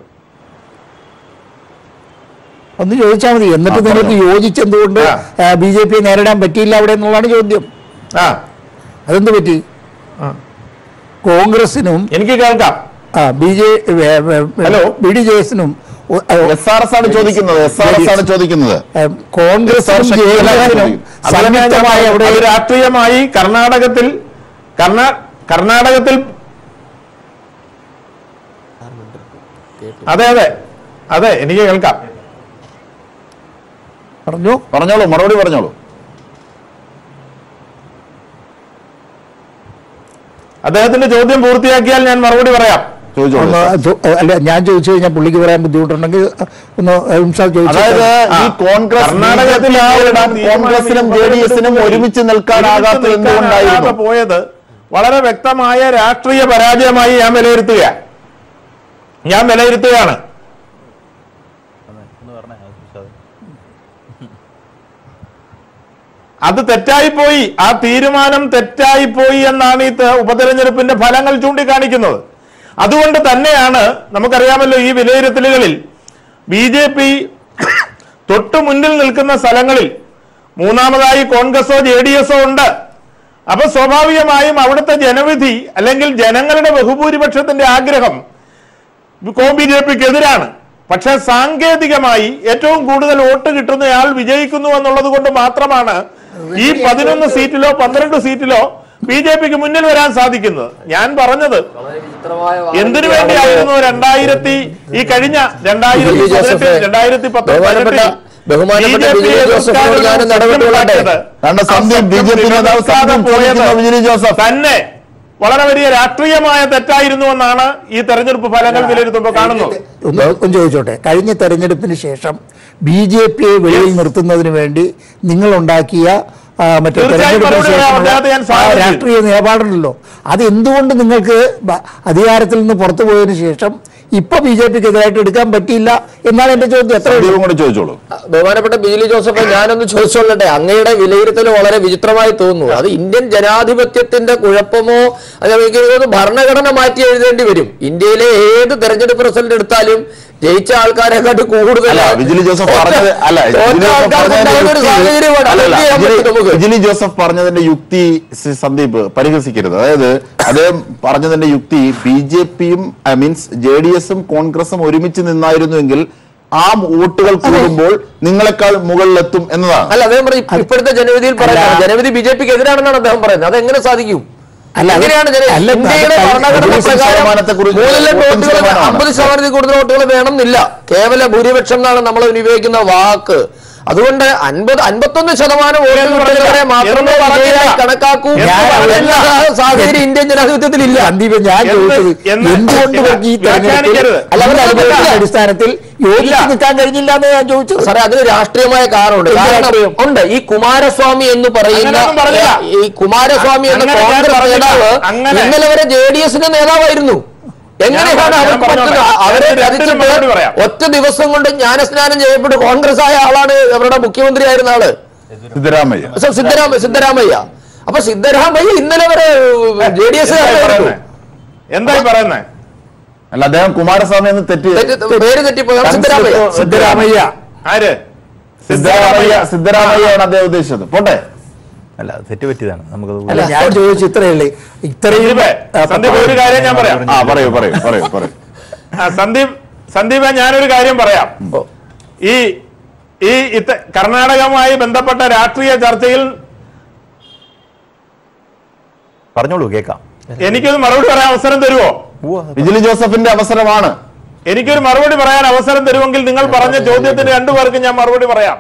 ഒന്ന് ചോദിച്ചാൽ മതി എന്നിട്ട് ആ, നിങ്ങൾക്ക് യോജിച്ചെന്തുകൊണ്ട് ആ. ബി ജെ പിയെ നേരിടാൻ പറ്റിയില്ല അവിടെ എന്നുള്ളതാണ് ചോദ്യം ആ അതെന്ത് പറ്റി ആ. കോൺഗ്രസിനും എനിക്ക് കേൾക്കാം B J hello. B D J എസിനും എസ് ആർ എസ് ആണ് ചോദിക്കുന്നത് എസ് ആർ എസ് ആണ് ചോദിക്കുന്നത് കോൺഗ്രസിനും എസ് ആർ ജെ ശക്തികളായി ഡി എസിനും ചോദിക്കും. അതുതന്നെ ഞാൻ സംയുക്തമായി പറഞ്ഞത്. അവിടെ അത് രാഷ്ട്രീയമായി കർണാടകത്തിൽ കർണാ കർണാടകത്തിൽ അതെ അതെ അതെ എനിക്ക് കേൾക്കാം പറഞ്ഞു പറഞ്ഞോളൂ മറുപടി പറഞ്ഞോളൂ അദ്ദേഹത്തിന്റെ ചോദ്യം പൂർത്തിയാക്കിയാൽ ഞാൻ മറുപടി പറയാം ചോദിച്ചോളൂ. ഒന്ന് ചോ- അല്ല ഞാൻ ചോദിച്ചു കഴിഞ്ഞാൽ പുള്ളിക്ക് പറയാൻ ബുദ്ധിമുട്ടുണ്ടെങ്കിൽ ഒന്ന് ഇംസാദ് ചോദിച്ചു അതായത് ആ. ഈ കോൺഗ്രസ് കർണാടകത്തിൽ ബി ജെ പി നേരിടാൻ തീരുമാനം കോൺഗ്രസിനും ജെ ഡി എസിനും ഒരുമിച്ച് നിൽക്കാനാകാത്ത ഒരുമിച്ച് നിൽക്കാനാകാതെ എന്തുകൊണ്ടായിരുന്നു പോയത് വളരെ വ്യക്തമായ രാഷ്ട്രീയ പരാജയമായി ഞാൻ വിലയിരുത്തുക ഞാൻ വിലയിരുത്തുകയാണ് അത് തെറ്റായിപ്പോയി ആ തീരുമാനം തെറ്റായിപ്പോയി എന്നാണ് ഈ ത- ഉപതെരഞ്ഞെടുപ്പിന്റെ ഫലങ്ങൾ ചൂണ്ടിക്കാണിക്കുന്നത് അതുകൊണ്ട് തന്നെയാണ് നമുക്കറിയാമല്ലോ ഈ വിലയിരുത്തലുകളിൽ ബി ജെ പി തൊട്ടു മുന്നിൽ നിൽക്കുന്ന സ്ഥലങ്ങളിൽ മൂന്നാമതായി കോൺഗ്രസോ ജെ ഡി എസോ ഉണ്ട് അപ്പൊ സ്വാഭാവികമായും അവിടുത്തെ ജനവിധി അല്ലെങ്കിൽ ജനങ്ങളുടെ ബഹുഭൂരിപക്ഷത്തിന്റെ ആഗ്രഹം കോ ബി ജെ പിക്ക് എതിരാണ് പക്ഷെ സാങ്കേതികമായി ഏറ്റവും കൂടുതൽ വോട്ട് കിട്ടുന്നയാൾ വിജയിക്കുന്നു എന്നുള്ളത് കൊണ്ട് മാത്രമാണ് ഈ പതിനൊന്ന് സീറ്റിലോ പന്ത്രണ്ട് സീറ്റിലോ ബി ജെ പിക്ക് മുന്നിൽ വരാൻ സാധിക്കുന്നത് ഞാൻ പറഞ്ഞത് എന്തിനു വേണ്ടിയായിരുന്നു രണ്ടായിരത്തി ഈ കഴിഞ്ഞ രണ്ടായിരത്തി ബിജു ജോസഫ്, പതിനെട്ടിൽ രണ്ടായിരത്തി ബഹുമാനപ്പെട്ട- ബഹുമാനപ്പെട്ട ബിജു ജോസഫിനോട് ഞാനൊന്ന് ഇടപെട്ടുകൊള്ളട്ടെ? രണ്ട് സന്ദീപ് ബി ജെ പി നേതാവ് സന്ദീപ് ചോദിക്കുന്നു വിജിലി ജോസഫ് തന്നെ വളരെ വലിയ രാഷ്ട്രീയമായ തെറ്റായിരുന്നു എന്നാണ് ഈ തെരഞ്ഞെടുപ്പ് ഫലങ്ങൾ വിലയിരുത്തുമ്പോൾ കാണുന്നത് ഒന്ന് ഒന്ന് ചോദിച്ചോട്ടെ കഴിഞ്ഞ തെരഞ്ഞെടുപ്പിന് ശേഷം ബി ജെ പിയെ വെളിയിൽ നിർത്തുന്നതിന് വേണ്ടി നിങ്ങൾ ഉണ്ടാക്കിയ ആ, മറ്റേ തീർച്ചയായും തെരഞ്ഞെടുപ്പിന് മറുപടി പറയാം. അദ്ദേഹത്തെ ഞാൻ ശേഷമുള്ള ആ സ്വാഗതം ചെയ്യും. രാഷ്ട്രീയ നിലപാടുണ്ടല്ലോ അത് എന്തുകൊണ്ട് നിങ്ങൾക്ക് ബ- അധികാരത്തിൽ നിന്ന് പുറത്തു പോയതിനു ശേഷം ഇപ്പൊ ബി ജെ പിക്ക് എതിരായിട്ട് എടുക്കാൻ പറ്റിയില്ല എന്നാണ് എന്റെ ചോദ്യം എത്ര സന്ദീപും കൂടെ ചോദിച്ചോളൂ ബഹുമാനപ്പെട്ട ബിജിലി ജോസഫ് ഞാനൊന്ന് ചോദിച്ചോളട്ടെ അങ്ങയുടെ വിലയിരുത്തൽ വളരെ വിചിത്രമായി തോന്നുന്നു അത് ഇന്ത്യൻ ജനാധിപത്യത്തിന്റെ കുഴപ്പമോ അത് എനിക്ക് തോന്നുന്നു ഭരണഘടന മാറ്റി എഴുതേണ്ടി വരും ഇന്ത്യയിലെ ഏത് തെരഞ്ഞെടുപ്പ് റിസൾട്ട് എടുത്താലും ജയിച്ച ആൾക്കാരെക്കാട്ട് കൂടുതൽ അല്ല വിജിലി ജോസഫ് പറഞ്ഞത് അല്ല തോറ്റ വിജിലി ജോസഫ് ആൾക്കാർക്ക് പറഞ്ഞതിന്റെ ഉണ്ടാകുന്ന ഒരു യുക്തി- സാഹചര്യമാണ്. അല്ല, അല്ല, അത് ചെയ്യാൻ വിജിലി- പറ്റും നമുക്ക്. വിജിലി ജോസഫ് പറഞ്ഞതിന്റെ യുക്തി ശ്രീ സന്ദീപ് പരിഹസിക്കരുത് അതായത് അദ്ദേഹം പറഞ്ഞതിന്റെ യുക്തി ബി ജെ പിയും മീൻസ് ജെ ഡി എസും കോൺഗ്രസും ഒരുമിച്ച് നിന്നായിരുന്നുവെങ്കിൽ ആ വോട്ടുകൾ കൂടുമ്പോൾ നിങ്ങളെക്കാൾ മുകളിലെത്തും എന്നതാണ് അല്ല അദ്ദേഹം പറയും ഇപ്പോഴത്തെ ജനവിധിയിൽ പറയുന്നത് ജനവിധി ബി ജെ പിക്ക് എതിരാണെന്നാണ് അദ്ദേഹം പറയുന്നത് അതെങ്ങനെ സാധിക്കും അല്ല, അത് എങ്ങനെയാണ് ജന- അല്ല, അത് ഇന്ത്യയുടെ കഴിഞ്ഞ ഭരണഘടന ഇരുപത് പ്രകാരം ശതമാനത്തെക്കുറിച്ച് മൂന്നിലെ വോട്ടിംഗ് വോട്ടുകൾ ശതമാനമാണ്. അമ്പത് ശതമാനത്തിൽ കൂടുതൽ വോട്ടുകൾ വേണമെന്നില്ല കേവല ഭൂരിപക്ഷം എന്നാണ് നമ്മൾ ഉപയോഗിക്കുന്ന വാക്ക് അതുകൊണ്ട് അൻപത് അൻപത്തൊന്ന് ശതമാനം വോട്ട് എന്ന് കിട്ടുന്നവരെ പറഞ്ഞില്ല. മാത്രമേ എന്ന് പറഞ്ഞില്ല. വിജയിയായി കണക്കാക്കൂ എന്ന് അതല്ല പറഞ്ഞില്ല. സാഹചര്യം ഇന്ത്യൻ ജനാധിപത്യത്തിൽ ഇല്ല സന്ദീപ് ഞാൻ എന്ത്- ചോദിച്ചത് എന്ന് എന്തുകൊണ്ട് ഇവർക്ക് ഈ തെരഞ്ഞെടുപ്പിൽ വ്യാഖ്യാനിക്കരുത്. അല്ല അവരുടെ അനുഭവത്തിന്റെ ഇല്ല. അടിസ്ഥാനത്തിൽ യോജിച്ച് നിൽക്കാൻ കഴിഞ്ഞില്ല എന്ന് ഞാൻ ചോദിച്ചത് സാറേ അതിന് രാഷ്ട്രീയമായ കാരണമുണ്ട് എന്ത് കാരണം രാഷ്ട്രീയം? ഉണ്ട് ഈ കുമാരസ്വാമി എന്ന് പറയുന്ന അങ്ങനെയൊന്നും പറഞ്ഞില്ല. ഈ കുമാരസ്വാമി എന്ന അങ്ങനെ ഞാൻ കോൺഗ്രസ് പറഞ്ഞില്ല. നേതാവ് അങ്ങനെ. ഇന്നലെ വരെ ജെ ഡി എസിന്റെ നേതാവായിരുന്നു എങ്ങനെയാണ് ഞാൻ അവർക്ക് പറഞ്ഞോട്ടെ. പറ്റുന്നത്? അവരെ ഞാൻ രണ്ടിനും മറുപടി ചതിച്ചിട്ട് പറയാം. ഒറ്റ ദിവസം കൊണ്ട് ജ്ഞാനസ്നാനം ചെയ്യപ്പെട്ട് കോൺഗ്രസ് ആയ ആളാണ് അവരുടെ മുഖ്യമന്ത്രി ആയിരുന്ന ആള് സിദ്ധരാമയ്യ സോ സിദ്ധരാമ സിദ്ധരാമയ്യ അപ്പൊ സിദ്ധരാമയ്യ ഇന്നലെ വരെ ജെ ഡി എസ് എന്തായി പറയുന്നേ എന്തായി പറയുന്നേ അല്ല അദ്ദേഹം കുമാരസ്വാമി എന്ന് തെറ്റി പേര് തെറ്റിപ്പോയ സിദ്ധരാമയ്യ സിദ്ധരാമയ്യ ആര് സിദ്ധരാമയ്യ സിദ്ധരാമയ്യാണ് അദ്ദേഹം ഉദ്ദേശിച്ചത് പോട്ടെ അല്ല തെറ്റ് പറ്റിയതാണ് നമുക്കത് അല്ല ഞാൻ ചോദിച്ചു ഇത്രയല്ലേ ഇത്രയും സന്ദീപേ, ആ, സന്ദീപ് ഒരു കാര്യം ഞാൻ പറയാം ആ പറയൂ പറയൂ പറയൂ പറയൂ ആ, സന്ദീപ് സന്ദീപ് ഞാനൊരു കാര്യം പറയാം ഈ ഈ ഇത്ത കർണാടകവുമായി ബന്ധപ്പെട്ട രാഷ്ട്രീയ ചർച്ചയിൽ പറഞ്ഞോളൂ കേൾക്കാം എനിക്കൊരു മറുപടി പറയാൻ അവസരം തരുമോ വിജിലി ജോസഫിന്റെ അവസരമാണ് എനിക്കൊരു മറുപടി പറയാൻ അവസരം തരുമെങ്കിൽ നിങ്ങൾ പറഞ്ഞ ചോദ്യത്തിന് രണ്ടുപേർക്കും ഞാൻ മറുപടി പറയാം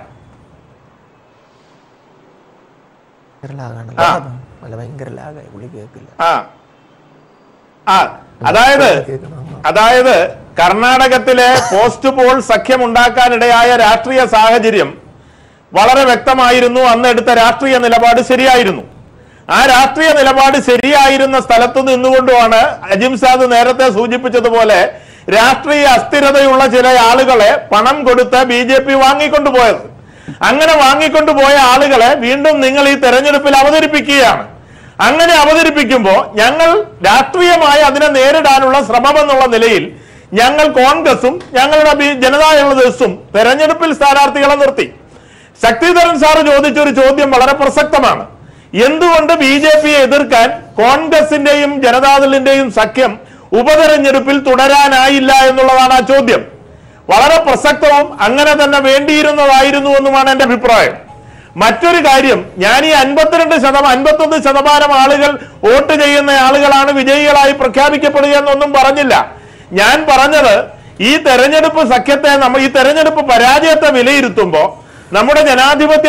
ആ. ഭയങ്കര ലാഗായി പുള്ളി കേൾക്കില്ല ആ ആ അതായത് അതായത് കർണാടകത്തിലെ പോസ്റ്റ് പോൾ സഖ്യം ഉണ്ടാക്കാനിടയായ രാഷ്ട്രീയ സാഹചര്യം വളരെ വ്യക്തമായിരുന്നു അന്ന് എടുത്ത രാഷ്ട്രീയ നിലപാട് ശരിയായിരുന്നു ആ രാഷ്ട്രീയ നിലപാട് ശരിയായിരുന്ന സ്ഥലത്ത് നിന്നുകൊണ്ടുമാണ് അജിംസാദ് നേരത്തെ സൂചിപ്പിച്ചതുപോലെ രാഷ്ട്രീയ അസ്ഥിരതയുള്ള ചില ആളുകളെ പണം കൊടുത്ത് ബി ജെ പി വാങ്ങിക്കൊണ്ടുപോയത് അങ്ങനെ വാങ്ങിക്കൊണ്ടുപോയ ആളുകളെ വീണ്ടും നിങ്ങൾ ഈ തെരഞ്ഞെടുപ്പിൽ അവതരിപ്പിക്കുകയാണ് അങ്ങനെ അവതരിപ്പിക്കുമ്പോൾ ഞങ്ങൾ രാഷ്ട്രീയമായി അതിനെ നേരിടാനുള്ള ശ്രമം എന്നുള്ള നിലയിൽ ഞങ്ങൾ കോൺഗ്രസും ഞങ്ങളുടെ ബി- ജനതാദളും തെരഞ്ഞെടുപ്പിൽ സ്ഥാനാർത്ഥികളെ നിർത്തി ശക്തിധരൻ സാറ് ചോദിച്ച ഒരു ചോദ്യം വളരെ പ്രസക്തമാണ് എന്തുകൊണ്ട് ബി ജെ പിയെ എതിർക്കാൻ കോൺഗ്രസിന്റെയും ജനതാദളിന്റെയും സഖ്യം ഉപതെരഞ്ഞെടുപ്പിൽ തുടരാനായില്ല എന്നുള്ളതാണ് ആ ചോദ്യം വളരെ പ്രസക്തവും അങ്ങനെ തന്നെ വേണ്ടിയിരുന്നതായിരുന്നു എന്നുമാണ് എന്റെ അഭിപ്രായം മറ്റൊരു കാര്യം ഞാൻ ഈ അൻപത്തിരണ്ട് ശതമാനം അൻപത്തൊന്ന് ശതമാനം ആളുകൾ വോട്ട് ചെയ്യുന്ന ആളുകളാണ് വിജയികളായി പ്രഖ്യാപിക്കപ്പെടുക എന്നൊന്നും പറഞ്ഞില്ല ഞാൻ പറഞ്ഞത് ഈ തെരഞ്ഞെടുപ്പ് സഖ്യത്തെ നമ്മൾ ഈ തെരഞ്ഞെടുപ്പ് പരാജയത്തെ വിലയിരുത്തുമ്പോൾ നമ്മുടെ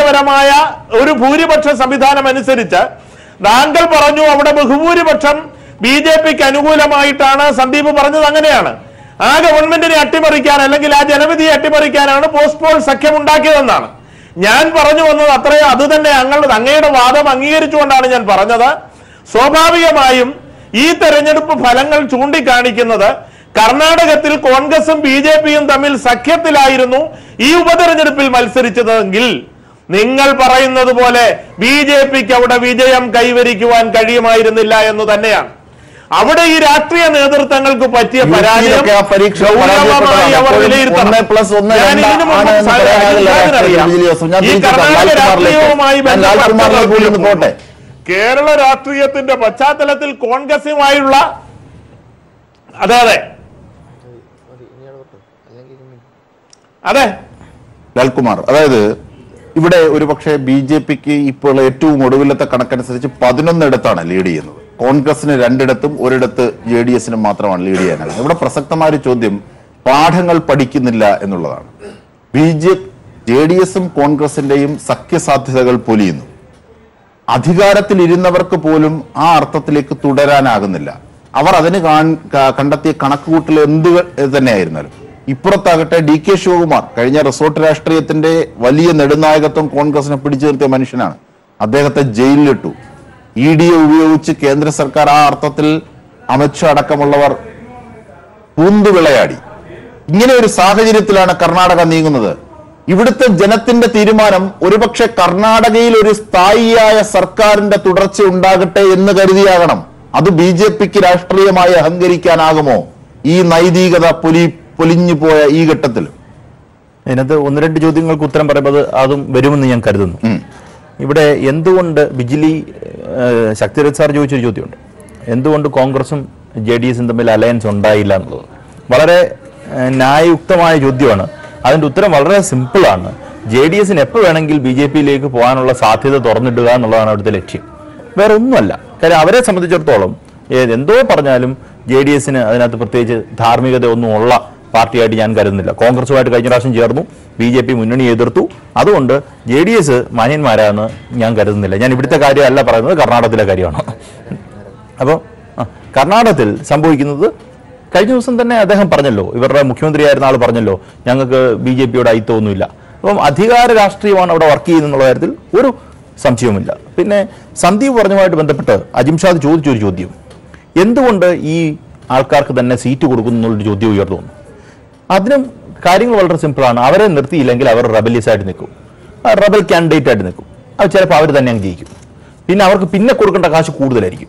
ജനാധിപത്യപരമായ ഒരു ഭൂരിപക്ഷ സംവിധാനം അനുസരിച്ച് താങ്കൾ പറഞ്ഞു അവിടെ ബഹുഭൂരിപക്ഷം ബി ജെ പിക്ക് അനുകൂലമായിട്ടാണ് സന്ദീപ് പറഞ്ഞത് അങ്ങനെയാണ് ആ ഗവൺമെന്റിനെ അട്ടിമറിക്കാൻ അല്ലെങ്കിൽ ആ ജനവിധിയെ അട്ടിമറിക്കാനാണ് പോസ്റ്റ് പോൾ സഖ്യം ഉണ്ടാക്കിയതെന്നാണ് ഞാൻ പറഞ്ഞു വന്നത് അത്രയും അത് തന്നെ ഞങ്ങളുടെ അങ്ങയുടെ വാദം അംഗീകരിച്ചുകൊണ്ടാണ് ഞാൻ പറഞ്ഞത് സ്വാഭാവികമായും ഈ തെരഞ്ഞെടുപ്പ് ഫലങ്ങൾ ചൂണ്ടിക്കാണിക്കുന്നത് കർണാടകത്തിൽ കോൺഗ്രസും ബി ജെ പിയും തമ്മിൽ സഖ്യത്തിലായിരുന്നു ഈ ഉപതെരഞ്ഞെടുപ്പിൽ മത്സരിച്ചതെങ്കിൽ നിങ്ങൾ പറയുന്നത് പോലെ ബി ജെ പിക്ക് അവിടെ വിജയം കൈവരിക്കുവാൻ കഴിയുമായിരുന്നില്ല എന്ന് തന്നെയാണ് അവിടെ ഈ രാഷ്ട്രീയ നേതൃത്വങ്ങൾക്ക് പറ്റിയ പരാജയം യുപിയിലൊക്കെ ആ പരീക്ഷ ഗൗരവമായി അവർ പരാജയപ്പെട്ടതാണ്. വിലയിരുത്തണം. ഒന്ന് plus ഒന്ന് ഞാൻ രണ്ട് ഇതിനു മുമ്പ് ആണ് എന്ന് സാർ പറയാനുള്ള ഇതിനറിയാം. രാഷ്ട്രീയ ജോസഫ്. ഞാൻ ഈ തിരിച്ചെത്താം. കർണാടക ലാൽകുമാറിലേക്ക്. രാഷ്ട്രീയവുമായി ഞാൻ ലാൽകുമാറിലേക്ക് കൂടി ഒന്ന് പോട്ടെ. കേരള രാഷ്ട്രീയത്തിന്റെ പശ്ചാത്തലത്തിൽ കോൺഗ്രസുമായുള്ള അതെ അതെ അതെ ലാൽകുമാർ അതായത് ഇവിടെ ഒരുപക്ഷെ ബി ജെ പിക്ക് ഇപ്പോൾ ഏറ്റവും ഒടുവിലത്തെ കണക്കനുസരിച്ച് പതിനൊന്നിടത്താണ് ലീഡ് ചെയ്യുന്നത് കോൺഗ്രസിന് രണ്ടിടത്തും ഒരിടത്ത് ജെ ഡി എസിനും മാത്രമാണ് ലീഡ് ചെയ്യാനാകുന്നത് ഇവിടെ പ്രസക്തമായ ഒരു ചോദ്യം പാഠങ്ങൾ പഠിക്കുന്നില്ല എന്നുള്ളതാണ് ബി ജെ ജെ ഡി എസും കോൺഗ്രസിന്റെയും സഖ്യസാധ്യതകൾ പൊലിയുന്നു അധികാരത്തിൽ ഇരുന്നവർക്ക് പോലും ആ അർത്ഥത്തിലേക്ക് തുടരാനാകുന്നില്ല അവർ അതിന് കാൺ- ക- കണ്ടെത്തിയ കണക്കുകൂട്ടൽ എന്ത് തന്നെയായിരുന്നാലും ഇപ്പുറത്താകട്ടെ ഡി കെ ശിവകുമാർ കഴിഞ്ഞ റിസോർട്ട് രാഷ്ട്രീയത്തിന്റെ വലിയ നെടുനായകത്വം കോൺഗ്രസിനെ പിടിച്ചു നിർത്തിയ മനുഷ്യനാണ് അദ്ദേഹത്തെ ജയിലിലിട്ടു ഇ ഡിയെ ഉപയോഗിച്ച് കേന്ദ്ര സർക്കാർ ആ അർത്ഥത്തിൽ അമിത്ഷാ അടക്കമുള്ളവർ പൂന്തുവിളയാടി ഇങ്ങനെ ഒരു സാഹചര്യത്തിലാണ് കർണാടക നീങ്ങുന്നത് ഇവിടുത്തെ ജനത്തിന്റെ തീരുമാനം ഒരുപക്ഷെ കർണാടകയിൽ ഒരു സ്ഥായിയായ സർക്കാരിന്റെ തുടർച്ച ഉണ്ടാകട്ടെ എന്ന് കരുതിയാകണം അത് ബി ജെ പിക്ക് രാഷ്ട്രീയമായി അഹങ്കരിക്കാനാകുമോ ഈ നൈതികത പൊലി പൊലിഞ്ഞു പോയ ഈ ഘട്ടത്തിൽ ഇതിനകത്ത് ഒന്ന് രണ്ട് ചോദ്യങ്ങൾക്ക് ഉത്തരം പറയുമ്പോൾ അതും വരുമെന്ന് ഞാൻ കരുതുന്നു ഇവിടെ എന്തുകൊണ്ട് ബിജിലി ഏഹ്, ശക്തിരഥ് സാർ ചോദിച്ചൊരു ചോദ്യമുണ്ട് എന്തുകൊണ്ട് കോൺഗ്രസും ജെ ഡി എസും തമ്മിൽ അലയൻസ് ഉണ്ടായില്ല എന്നുള്ളത് വളരെ ഏഹ്, ന്യായയുക്തമായ ചോദ്യമാണ് അതിന്റെ ഉത്തരം വളരെ സിമ്പിളാണ് ജെ ഡി എസിന് എപ്പോൾ വേണമെങ്കിൽ ബി ജെ പിയിലേക്ക് പോകാനുള്ള സാധ്യത തുറന്നിടുക എന്നുള്ളതാണ് അവിടുത്തെ ലക്ഷ്യം വേറെ ഒന്നുമല്ല കാര്യം അവരെ സംബന്ധിച്ചിടത്തോളം ഏത് എന്തോ പറഞ്ഞാലും ജെ ഡി എസിന് അതിനകത്ത് പ്രത്യേകിച്ച് ധാർമ്മികത ഒന്നും ഉള്ള പാർട്ടിയായിട്ട് ഞാൻ കരുതുന്നില്ല കോൺഗ്രസുമായിട്ട് കഴിഞ്ഞ പ്രാവശ്യം ചേർന്നു ബി ജെ പി മുന്നണി എതിർത്തു അതുകൊണ്ട് ജെ ഡി എസ് മാന്യന്മാരാന്ന് ഞാൻ കരുതുന്നില്ല ഞാൻ ഇവിടുത്തെ കാര്യമല്ല പറയുന്നത് കർണാടകത്തിലെ കാര്യമാണ് അപ്പോൾ കർണാടകത്തിൽ സംഭവിക്കുന്നത് കഴിഞ്ഞ ദിവസം തന്നെ അദ്ദേഹം പറഞ്ഞല്ലോ ഇവരുടെ മുഖ്യമന്ത്രിയായിരുന്ന ആൾ പറഞ്ഞല്ലോ ഞങ്ങൾക്ക് ബി ജെ പിയോട് അയിത്തൊന്നുമില്ല അപ്പം അധികാര രാഷ്ട്രീയമാണ് അവിടെ വർക്ക് ചെയ്യുന്നുള്ള കാര്യത്തിൽ ഒരു സംശയവുമില്ല പിന്നെ സന്ദീപ് പറഞ്ഞതുമായിട്ട് ബന്ധപ്പെട്ട് അജിംഷാദ് ചോദിച്ചൊരു ചോദ്യം എന്തുകൊണ്ട് ഈ ആൾക്കാർക്ക് തന്നെ സീറ്റ് കൊടുക്കുന്നു എന്നുള്ളൊരു ചോദ്യം ഉയർന്നു വന്നു അതിനും കാര്യങ്ങൾ വളരെ സിമ്പിളാണ് അവരെ നിർത്തിയില്ലെങ്കിൽ അവർ റബലിയസ് ആയിട്ട് നിൽക്കും റബൽ കാൻഡിഡേറ്റ് ആയിട്ട് നിൽക്കും അത് ചിലപ്പോൾ അവർ തന്നെ അങ്ങ് ജയിക്കും പിന്നെ അവർക്ക് പിന്നെ കൊടുക്കേണ്ട കാശ് കൂടുതലായിരിക്കും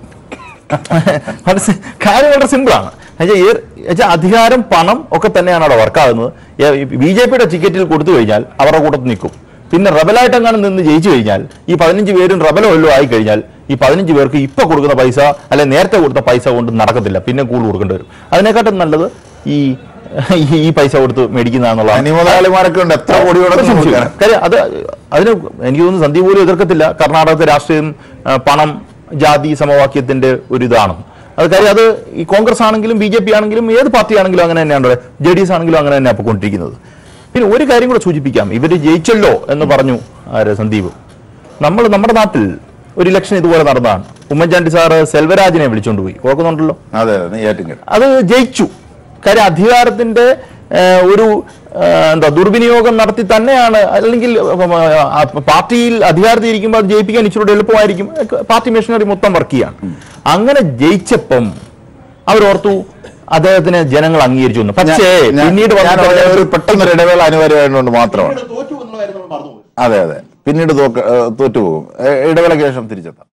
മനസ്സി കാര്യം വളരെ സിമ്പിളാണ് എന്നുവെച്ചാൽ അധികാരം പണം ഒക്കെ തന്നെയാണ് അവിടെ വർക്കാകുന്നത് ബി ജെ പിയുടെ ടിക്കറ്റിൽ കൊടുത്തു കഴിഞ്ഞാൽ അവരുടെ കൂട്ടത്തിൽ നിൽക്കും പിന്നെ റബലായിട്ടെങ്ങാനും നിന്ന് ജയിച്ചു കഴിഞ്ഞാൽ ഈ പതിനഞ്ച് പേരും റബലോ വല്ലതും ആയി കഴിഞ്ഞാൽ ഈ പതിനഞ്ച് പേർക്ക് ഇപ്പൊ കൊടുക്കുന്ന പൈസ അല്ലെ നേരത്തെ കൊടുത്ത പൈസ കൊണ്ട് നടക്കത്തില്ല പിന്നെ കൂടുതൽ കൊടുക്കേണ്ടി വരും അതിനെക്കാട്ടും നല്ലത് ഈ ഈ- ഈ പൈസ കൊടുത്ത് മേടിക്കുന്നതാണെന്നുള്ള അനിമുതലാളിമാരൊക്കെ ഉണ്ട് എത്ര കോടി ഒരു കൊടുക്കുന്നു സംശയവും ഇല്ല. കാര്യം അത് അതിന് എനിക്ക് തോന്നുന്നു സന്ദീപ് പോലും എതിർക്കത്തില്ല കർണാടകത്തെ രാഷ്ട്രീയം ആ, പണം ജാതി സമവാക്യത്തിന്റെ ഒരു ഇതാണ് അത് കാര്യം അത് ഈ കോൺഗ്രസ് ആണെങ്കിലും ബി ജെ പി ആണെങ്കിലും ഏത് പാർട്ടി ആണെങ്കിലും അങ്ങനെ തന്നെയാണ് ജെ ഡി എസ് ആണെങ്കിലും അങ്ങനെ തന്നെയാണ് പോയിക്കൊണ്ടിരിക്കുന്നത് പിന്നെ ഒരു കാര്യം കൂടെ സൂചിപ്പിക്കാം ഇവര് ജയിച്ചല്ലോ എന്ന് പറഞ്ഞു ആര് സന്ദീപ് നമ്മൾ നമ്മുടെ നാട്ടിൽ ഒരു ഇലക്ഷൻ ഇതുപോലെ നടന്നതാണ് ഉമ്മൻചാണ്ടി സാറ് സെൽവരാജിനെ വിളിച്ചോണ്ട് പോയി ഓർക്കുന്നുണ്ടല്ലോ അതെ അതെ നെയ്യാറ്റിൻകര അത് ജയിച്ചു കാര്യം അധികാരത്തിന്റെ ഏഹ്, ഒരു ഏഹ്, എന്താ ദുർവിനിയോഗം നടത്തി തന്നെയാണ് അല്ലെങ്കിൽ ഉം, ആ, പാർട്ടിയിൽ അധികാരത്തിൽ ഇരിക്കുമ്പോൾ അത് ജയിപ്പിക്കാൻ ഇച്ചിരി എളുപ്പമായിരിക്കും പാർട്ടി മെഷീനറി മൊത്തം വർക്ക് ചെയ്യാണ് അങ്ങനെ ജയിച്ചപ്പം അവരോർത്തു അദ്ദേഹത്തിന് ജനങ്ങൾ അംഗീകരിച്ചു എന്ന് പക്ഷേ ഞാൻ- പിന്നീട് ഞാൻ വന്ന ഒരു- ഒരു പെട്ടെന്നൊരു ഇടവേള അനിവാര്യമായതുകൊണ്ട് മാത്രമാണ് അതെ അതെ പിന്നീട് തോക്ക ഏഹ് തോറ്റുപോകും ഏഹ് ഇടവേളയ്ക്ക് ശേഷം തിരിച്ചെത്താം